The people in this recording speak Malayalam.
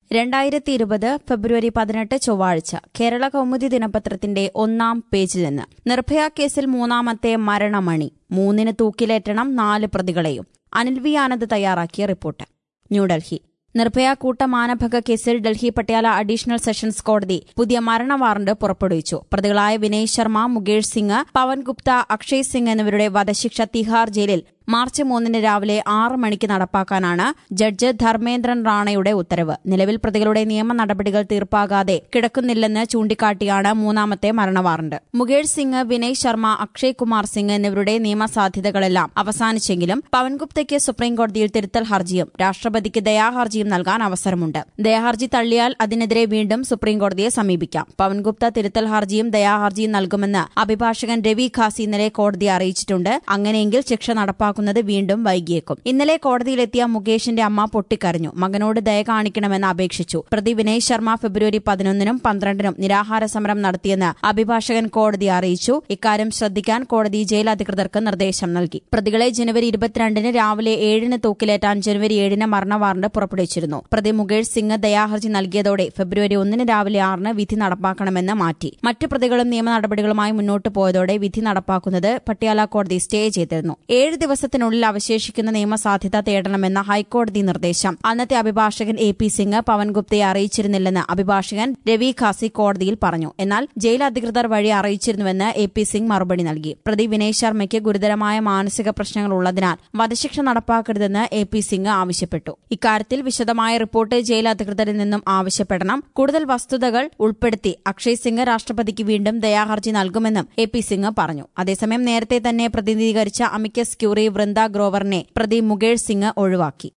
രണ്ടായിരത്തി ഇരുപത് ഫെബ്രുവരി പതിനെട്ട് ചൊവ്വാഴ്ച കേരള കൗമുദി ദിനപത്രത്തിന്റെ ഒന്നാം പേജിൽ നിന്ന് നിർഭയ കേസിൽ മൂന്നാമത്തെ മരണമണി മൂന്നിന് തൂക്കിലേറ്റണം നാല് പ്രതികളെയും അനിൽ വി ആനന്ദ് തയ്യാറാക്കിയ റിപ്പോർട്ട് ന്യൂഡൽഹി നിർഭയ കൂട്ടമാനഭംഗ കേസിൽ ഡൽഹി പട്യാല അഡീഷണൽ സെഷൻസ് കോടതി പുതിയ മരണ വാറണ്ട് പുറപ്പെടുവിച്ചു പ്രതികളായ വിനയ് ശർമ്മ മുകേഷ് സിംഗ് പവൻ ഗുപ്ത അക്ഷയ് സിംഗ് എന്നിവരുടെ വധശിക്ഷ തിഹാർ ജയിലിൽ മാർച്ച് മൂന്നിന് രാവിലെ ആറ് മണിക്ക് നടപ്പാക്കാനാണ് ജഡ്ജ് ധർമ്മേന്ദ്രൻ റാണയുടെ ഉത്തരവ് നിലവിൽ പ്രതികളുടെ നിയമ നടപടികൾ തീർപ്പാകാതെ കിടക്കുന്നില്ലെന്ന് ചൂണ്ടിക്കാട്ടിയാണ് മൂന്നാമത്തെ മരണവാറണ്ട് മുകേഷ് സിംഗ് വിനയ് ശർമ്മ അക്ഷയ് കുമാർ സിംഗ് എന്നിവരുടെ നിയമസാധ്യതകളെല്ലാം അവസാനിച്ചെങ്കിലും പവൻഗുപ്തയ്ക്ക് സുപ്രീംകോടതിയിൽ തിരുത്തൽ ഹർജിയും രാഷ്ട്രപതിക്ക് ദയാഹർജിയും നൽകാൻ അവസരമുണ്ട് ദയാഹർജി തള്ളിയാൽ അതിനെതിരെ വീണ്ടും സുപ്രീംകോടതിയെ സമീപിക്കാം പവൻഗുപ്ത തിരുത്തൽ ഹർജിയും ദയാഹർജിയും നൽകുമെന്ന് അഭിഭാഷകൻ രവി ഖാസി ഇന്നലെ കോടതിയെ അറിയിച്ചിട്ടുണ്ട് അങ്ങനെയെങ്കിൽ ശിക്ഷ നടപ്പാക്കും നടപ്പാക്കുന്നത് വീണ്ടും വൈകിയേക്കും ഇന്നലെ കോടതിയിലെത്തിയ മുകേഷിന്റെ അമ്മ പൊട്ടിക്കരഞ്ഞു മകനോട് ദയ കാണിക്കണമെന്ന് അപേക്ഷിച്ചു പ്രതി വിനയ് ശർമ്മ ഫെബ്രുവരി പതിനൊന്നിനും പന്ത്രണ്ടിനും നിരാഹാര സമരം നടത്തിയെന്ന് അഭിഭാഷകൻ കോടതിയെ അറിയിച്ചു ഇക്കാര്യം ശ്രദ്ധിക്കാൻ കോടതി ജയിൽ അധികൃതർക്ക് നിർദ്ദേശം നൽകി പ്രതികളെ ജനുവരി ഇരുപത്തിരണ്ടിന് രാവിലെ ഏഴിന് തൂക്കിലേറ്റാൻ ജനുവരി ഏഴിന് മരണ വാറണ്ട് പുറപ്പെടുവിച്ചിരുന്നു പ്രതി മുകേഷ് സിംഗ് ദയാഹർജി നൽകിയതോടെ ഫെബ്രുവരി ഒന്നിന് രാവിലെ ആറിന് വിധി നടപ്പാക്കണമെന്ന് മാറ്റി മറ്റു പ്രതികളും നിയമ നടപടികളുമായി മുന്നോട്ട് പോയതോടെ വിധി നടപ്പാക്കുന്നത് പട്യാല കോടതി സ്റ്റേ ചെയ്തിരുന്നു ഏഴ് ദിവസത്തിനുള്ളിൽ അവശേഷിക്കുന്ന നിയമസാധ്യത തേടണമെന്ന ഹൈക്കോടതി നിർദ്ദേശം അന്നത്തെ അഭിഭാഷകൻ എ പി സിംഗ് പവൻഗുപ്തയെ അറിയിച്ചിരുന്നില്ലെന്ന് അഭിഭാഷകൻ രവി ഖാസി കോടതിയിൽ പറഞ്ഞു എന്നാൽ ജയിൽ അധികൃതർ വഴി അറിയിച്ചിരുന്നുവെന്ന് എ പി സിംഗ് മറുപടി നൽകി പ്രതി വിനയ് ശർമ്മയ്ക്ക് ഗുരുതരമായ മാനസിക പ്രശ്നങ്ങൾ ഉള്ളതിനാൽ വധശിക്ഷ നടപ്പാക്കരുതെന്ന് എ പി സിംഗ് ആവശ്യപ്പെട്ടു ഇക്കാര്യത്തിൽ വിശദമായ റിപ്പോർട്ട് ജയിൽ അധികൃതരിൽ നിന്നും ആവശ്യപ്പെടണം കൂടുതൽ വസ്തുതകൾ ഉൾപ്പെടുത്തി അക്ഷയ് സിംഗ് രാഷ്ട്രപതിക്ക് വീണ്ടും ദയാഹർജി നൽകുമെന്നും എ പി സിംഗ് പറഞ്ഞു അതേസമയം നേരത്തെ തന്നെ പ്രതിനിധീകരിച്ച അമിക്കസ് ക്യൂറി വൃന്ദ ഗ്രോവറിനെ പ്രതി മുകേഷ് സിംഗ് ഒഴിവാക്കി